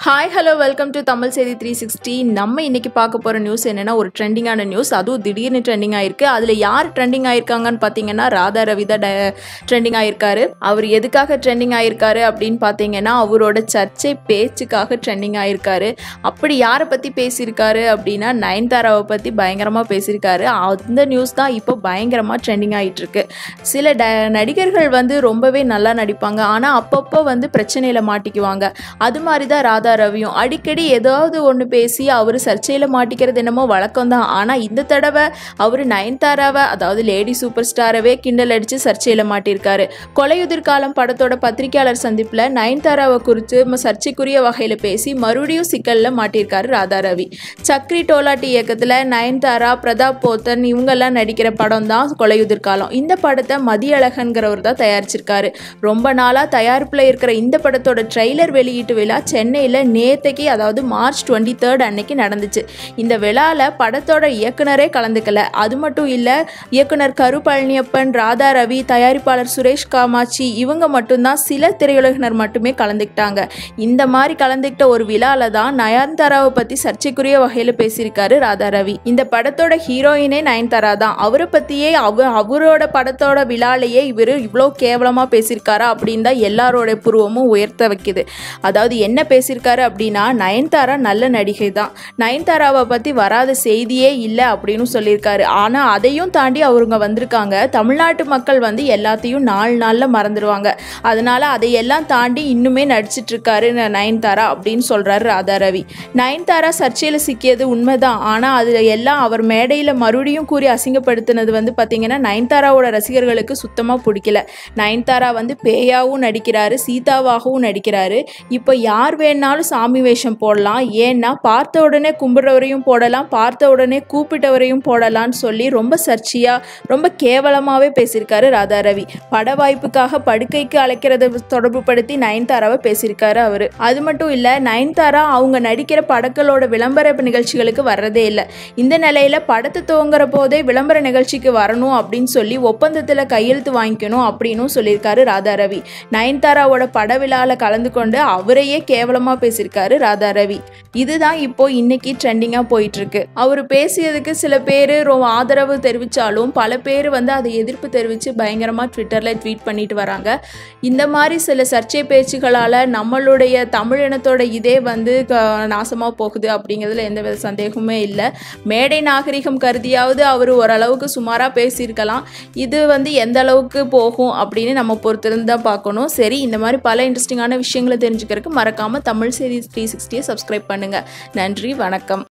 hi hello welcome to Tamil செய்தி three sixty நம்ம இன்னைக்கு பார்க்க போகிற நியூஸ் என்னென்னா ஒரு ட்ரெண்டிங்கான நியூஸ் அதுவும் திடீர்னு ட்ரெண்டிங் ஆயிருக்கு அதில் யார் ட்ரெண்டிங் ஆயிருக்காங்கன்னு பார்த்தீங்கன்னா ராதா ரவி தான் ட்ரெண்டிங் ஆயிருக்காரு அவர் எதுக்காக ட்ரெண்டிங் ஆயிருக்காரு அப்படின்னு பார்த்தீங்கன்னா அவரோட சர்ச்சை பேச்சுக்காக ட்ரெண்டிங் ஆயிருக்காரு அப்படி யாரை பற்றி பேசியிருக்காரு அப்படின்னா நயன்தாராவை பற்றி பயங்கரமாக பேசியிருக்காரு அந்த நியூஸ் தான் இப்போ பயங்கரமாக ட்ரெண்டிங் ஆகிட்டு இருக்கு சில ட நடிகர்கள் வந்து ரொம்பவே நல்லா நடிப்பாங்க ஆனால் அப்பப்போ வந்து பிரச்சனையில் மாட்டிக்குவாங்க அது மாதிரி தான் ராதா ரவியும் அடிக்கடி ஏதாவது ஒன்று பேசி அவர் சர்ச்சையில் மாட்டிக்கிறது என்னமோ வழக்கம் தான் ஆனால் இந்த தடவை அவர் நயன்தாராவை அதாவது லேடி சூப்பர் ஸ்டாரவே கிண்டல் அடித்து சர்ச்சையில் மாட்டியிருக்காரு கொலையுதிர் காலம் படத்தோட பத்திரிகையாளர் சந்திப்பில் நயன்தாராவை குறித்து ம- சர்ச்சைக்குரிய வகையில் பேசி மறுபடியும் சிக்கலில் மாட்டியிருக்காரு ராதா ரவி சக்ரி டோலாட்டி இயக்கத்தில் நயன்தாரா பிரதாப் போத்தன் இவங்கெல்லாம் நடிக்கிற படம் தான் கொலையுதிர் காலம் இந்த படத்தை மதியழகன்கிறவர் தான் தயாரிச்சிருக்காரு ரொம்ப நாளாக தயாரிப்பில் இருக்கிற இந்த படத்தோட ட்ரெய்லர் வெளியீட்டு விழா சென்னையில் நேத்தைக்கு அதாவது மார்ச் டுவெண்ட்டி தேர்ட் அன்னைக்கு நடந்துச்சு இந்த விழாவில் படத்தோட இயக்குனரே கலந்துக்கல அது மட்டும் இல்லை இயக்குனர் கரு பழனியப்பன் ராதா ரவி தயாரிப்பாளர் சுரேஷ் காமாட்சி இவங்க மட்டும்தான் சில திரையுலகினர் மட்டுமே கலந்துக்கிட்டாங்க இந்த மாதிரி கலந்துக்கிட்ட ஒரு விழாவில் தான் நயன்தாராவை பற்றி சர்ச்சைக்குரிய வகையில் பேசியிருக்காரு ராதா ரவி இந்த படத்தோட ஹீரோயினே நயன்தாரா தான் அவரை பற்றியே அவ அவரோட படத்தோட விழாலேயே இவர் இவ்வளோ கேவலமாக பேசியிருக்காரா அப்படின்னு தான் எல்லாரோட புருவமும் உயர்த்த வைக்குது அதாவது என்ன பேசியிருக்காரு அப்படின்னா நயன்தாரா நல்ல நடிகை தான் நயன்தாராவை பற்றி வராத செய்தியே இல்லை அப்படின்னு சொல்லியிருக்காரு ஆனால் அதையும் தாண்டி அவருங்க வந்திருக்காங்க தமிழ்நாட்டு மக்கள் வந்து எல்லாத்தையும் நாலு நாளில் மறந்துடுவாங்க அதனால அதையெல்லாம் தாண்டி இன்னுமே நடிச்சிட்டு இருக்காரு ந- நயன்தாரா அப்படின்னு சொல்றாரு ராதா ரவி நயன்தாரா சர்ச்சையில் சிக்கியது உண்மைதான் ஆனால் அதில் எல்லாம் அவர் மேடையில் மறுபடியும் கூறி அசிங்கப்படுத்தினது வந்து பார்த்தீங்கன்னா நயன்தாராவோட ரசிகர்களுக்கு சுத்தமாக பிடிக்கல நயன்தாரா வந்து பேயாவும் நடிக்கிறாரு சீதாவாகவும் நடிக்கிறாரு இப்போ யார் வேணாலும் சாமி வேஷம் போடலாம் ஏன்னா பார்த்த உடனே கும்பிட்றவரையும் போடலாம் பார்த்த உடனே கூப்பிட்டவரையும் போடலாம்னு சொல்லி ரொம்ப சர்ச்சையாக ரொம்ப கேவலமாகவே பேசியிருக்காரு ராதா ரவி பட வாய்ப்புக்காக படுக்கைக்கு அழைக்கிறத தொடர்பு படுத்தி நயன்தாராவை பேசியிருக்காரு அவர் அது மட்டும் இல்லை நயன்தாரா அவங்க நடிக்கிற படங்களோட விளம்பர நிகழ்ச்சிகளுக்கு வர்றதே இல்லை இந்த நிலையில படத்தை துவங்குற போதே விளம்பர நிகழ்ச்சிக்கு வரணும் அப்படின்னு சொல்லி ஒப்பந்தத்தில் கையெழுத்து வாங்கிக்கணும் அப்படின்னும் சொல்லியிருக்காரு ராதா ரவி நயன்தாராவோட பட விழாவில் கலந்து கொண்டு அவரையே கேவலமாக பேசியிருக்காரு ராதா ரவி இதுதான் இப்போ இன்னைக்கு ட்ரெண்டிங்காக போயிட்டு இருக்கு அவர் பேசியதுக்கு சில பேர் ரொம்ப ஆதரவு தெரிவித்தாலும் பல பேர் வந்து அதை எதிர்ப்பு தெரிவித்து பயங்கரமாக ட்விட்டரில் ட்வீட் பண்ணிட்டு வராங்க இந்த மாதிரி சில சர்ச்சை பேச்சுகளால் நம்மளுடைய தமிழ் இனத்தோட இதே வந்து நாசமாக போகுது அப்படிங்கிறதுல எந்த வித சந்தேகமே இல்லை மேடை நாகரிகம் கருதியாவது அவர் ஓரளவுக்கு சுமாராக பேசியிருக்கலாம் இது வந்து எந்த அளவுக்கு போகும் அப்படின்னு நம்ம பொறுத்திருந்து தான் பார்க்கணும் சரி இந்த மாதிரி பல இன்ட்ரெஸ்டிங்கான விஷயங்களை தெரிஞ்சுக்கிறதுக்கு மறக்காமல் தமிழ் செய்தி த்ரீ சிக்ஸ்டியை சப்ஸ்கிரைப் பண்ணுங்கள் நன்றி வணக்கம்